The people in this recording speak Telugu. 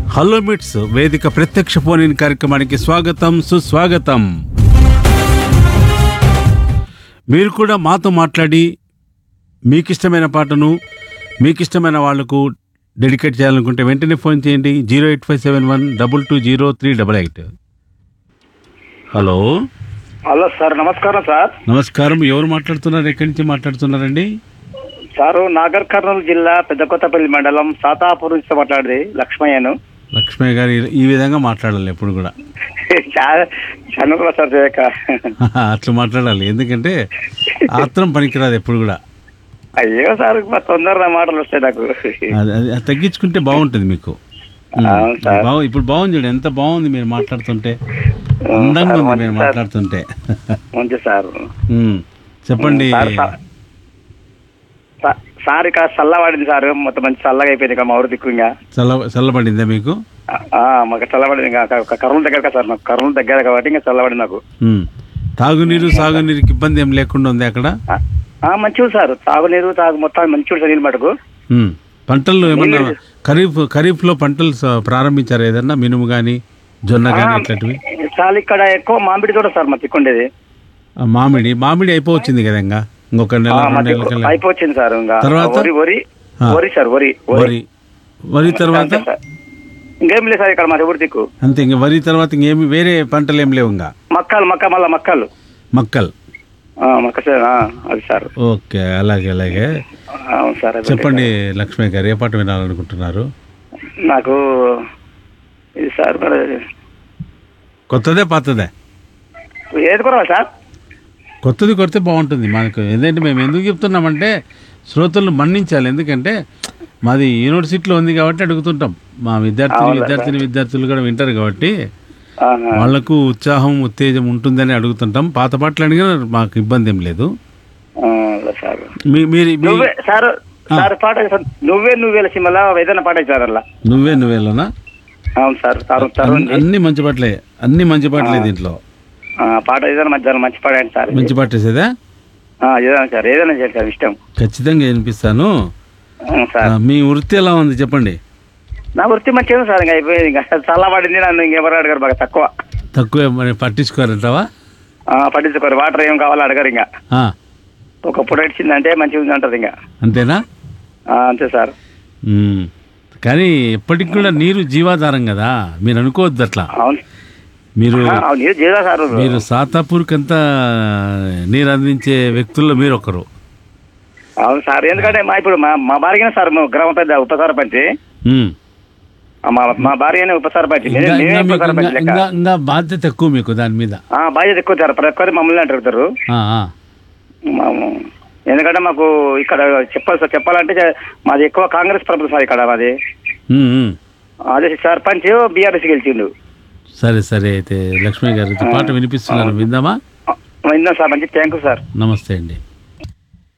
హలో మిట్స్ వేదిక ప్రత్యక్ష ఫోన్ ఇన్ కార్యక్రమానికి స్వాగతం సుస్వాగతం మీరు కూడా మాతో మాట్లాడి మీకు ఇష్టమైన పాటను మీకు ఇష్టమైన వాళ్లకు డెడికేట్ చేయాలనుకుంటే వెంటనే ఫోన్ చేయండి zero eight five seven one double two zero three double eight hello hello sir నమస్కారం సార్ నమస్కారం ఎవరు మాట్లాడుతున్నారు ఎక్కడి నుంచి మాట్లాడుతున్నారండి సారు నాగర్ కర్నూలు జిల్లా పెద్దకొత్తపల్లి మండలం సాతాపూర్ నుంచి మాట్లాడేది లక్ష్మయ్యను లక్ష్మయ్య గారు ఈ- ఈ విధంగా మాట్లాడాలి ఎప్పుడు కూడా చాలా చనుకుల సార్ చేయక అట్లా మాట్లాడాలి ఎందుకంటే ఆత్రం పనికిరాదు ఎప్పుడు కూడా అయ్యో సార్ మా తొందరగా మాటలు వస్తాయి నాకు అది అది అది తగ్గించుకుంటే బాగుంటుంది మీకు ఉమ్. అవును సార్. బాగు ఇప్పుడు బాగుంది చూడు ఎంత బాగుంది మీరు మాట్లాడుతుంటే అందంగా ఉంది మీరు మాట్లాడుతుంటే మంచి సార్ ఉమ్. చెప్పండి సార్, సార్. సా- సార్ ఇక చల్లబడింది సార్ మొత్తం మంచి చల్లగా అయిపోయింది ఇక మా ఊరు దిక్కు ఇంకా చల్ల చల్లబడిందా మీకు ఆ, మాకు చల్లబడింది ఇంకా క- కర్నూలు దగ్గర కదా సార్ నాకు కర్నూలు దగ్గర కాబట్టి ఇంకా చల్లబడింది నాకు ఉమ్. తాగునీరు సాగునీరుకి ఇబ్బంది ఏం లేకుండా ఉంది అక్కడ ఆ, ఆ, మంచిగా సార్ తాగునీరు తాగు మొత్తం మంచిగా సార్ నీళ్ళు మటుకు ఉమ్. పంటలు ఏమన్నా నీళ్ళు- ఖరీఫ్ ఖరీఫ్లో పంటలు స- ప్రారంభించారా ఏదన్నా మినుము కానీ జొన్న కానీ ఇట్లాంటివి చాలా ఇక్కడ ఎక్కువ మామిడి తోట సార్ మా తిక్కుండేది ఆ, మామిడి మామిడి అయిపోవచ్చింది కదా ఇంకా ఇంకొక నెల ఆ, మా రెండు నెలల తిక్కు కల్లా అయిపోయింది సార్ ఇంకా తర్వాత? వరి వరి ఆ. వరి సార్ వరి వరి వరి తర్వాత అంతే సార్. ఇంకేం లేదు సార్ ఇక్కడ మా ఊరి దిక్కు అంతే ఇంక వరి తర్వాత ఇంకేమి వేరే పంటలు ఏం లేవు ఇంకా మక్కలు మక్క మళ్ళా మక్కలు మక్కలు ఆ, మక్క సార్ ఆ, అది సార్ ఓకే అలాగే అలాగే అవును సార్ అదే. చెప్పండి లక్ష్మి గారు ఏ పాట వినాలనుకుంటున్నారు నాకు ఇది సార్ మరి కొత్తదే పాతదే ఏది కూడా సార్ కొత్తది కొడితే బాగుంటుంది మనకు ఏంటంటే మేము ఎందుకు చెప్తున్నామంటే శ్రోతలను మన్నించాలి ఎందుకంటే మాది యూనివర్సిటీలో ఉంది కాబట్టి అడుగుతుంటాం మా విద్యార్థులు విద్యార్థిని విద్యార్థులు కూడా వింటారు కాబట్టి ఆహా. వాళ్లకు ఉత్సాహం ఉత్తేజం ఉంటుందని అడుగుతుంటాం పాత పాటలు అడిగినా మాకు ఇబ్బంది ఏం లేదు ఆ, అదే సార్ మీ మీరు మీ- నువ్వే సార్ సార్ పాట సార్ నువ్వే నువ్వే సినిమాలో ఏదైనా పాట సార్ అలా నువ్వే నువ్వేలోనా అవును సార్ తరుణ్ తరుణ్ అన్ని మంచి పాటలే అన్ని మంచి పాటలే దీంట్లో ఆ, పాట ఏదైనా మధ్యాహ్నం మంచి పాట ఏంటి సార్ మంచి పాట వేసేదా ఆ, ఏదైనా సార్ ఏదైనా చేయండి సార్ ఇష్టం ఖచ్చితంగా వినిపిస్తాను అవును ఆ, సార్ మీ వృత్తి ఎలా ఉంది చెప్పండి నా వృత్తి మంచిగా సార్ ఇంకా అయిపోయింది ఇంకా చల్లబడింది నన్ను ఇంకెవరు అడగారు బాగా తక్కువ తక్కువ మరి పట్టించుకోరంటావా ఆ, పట్టించుకోరు వాటర్ ఏం కావాలో అడగారు ఇంకా ఆ, ఒకప్పుడు ఇచ్చిందంటే మంచిగా ఉంది అంటారు ఇంకా అంతేనా ఆ, అంతే సార్ ఉమ్. కానీ ఎప్పటికి కూడా నీరు జీవాధారం కదా మీరు అనుకోవద్దు అట్లా అవును మీరు ఆ, అవును ఇది చేదా సార్ మీరు సాతాపూర్కంతా నీరు అందించే వ్యక్తుల్లో మీరు ఒకరు అవును సార్ ఎందుకంటే మా ఇప్పుడు మా మా భార్యనే సార్ మా గ్రామ పెద్ద ఉప సర్పంచి ఉమ్. ఆ, మా మా భార్యనే ఉప సర్పంచ్ ఇంకా నేనే ఇంకా ఉప మీకు సర్పంచ్ ఇంకా- లెక్క ఇంకా ఇంకా బాధ్యత ఎక్కువ మీకు దాని మీద ఆ, బాధ్యత ఎక్కువ సార్ ప్రతి ఒక్కరు మమ్మల్ని అడుగుతారు ఆ, ఆ. మా- ఎందుకంటే మాకు ఇక్కడ చెప్పాలి సార్ చెప్పాలంటే చ- మాది ఎక్కువ కాంగ్రెస్ ప్రభుత్వం సార్ ఇక్కడ మాది ఉమ్, ఉమ్. అదే సర్పంచ్ బీఆర్ఎస్ గెలిచిండు సరే సరే అయితే లక్ష్మి గారు పాట వినిపిస్తున్నారు విందామా ఆ, ఇందా సార్ మంచి థ్యాంక్ యూ సార్ నమస్తే అండి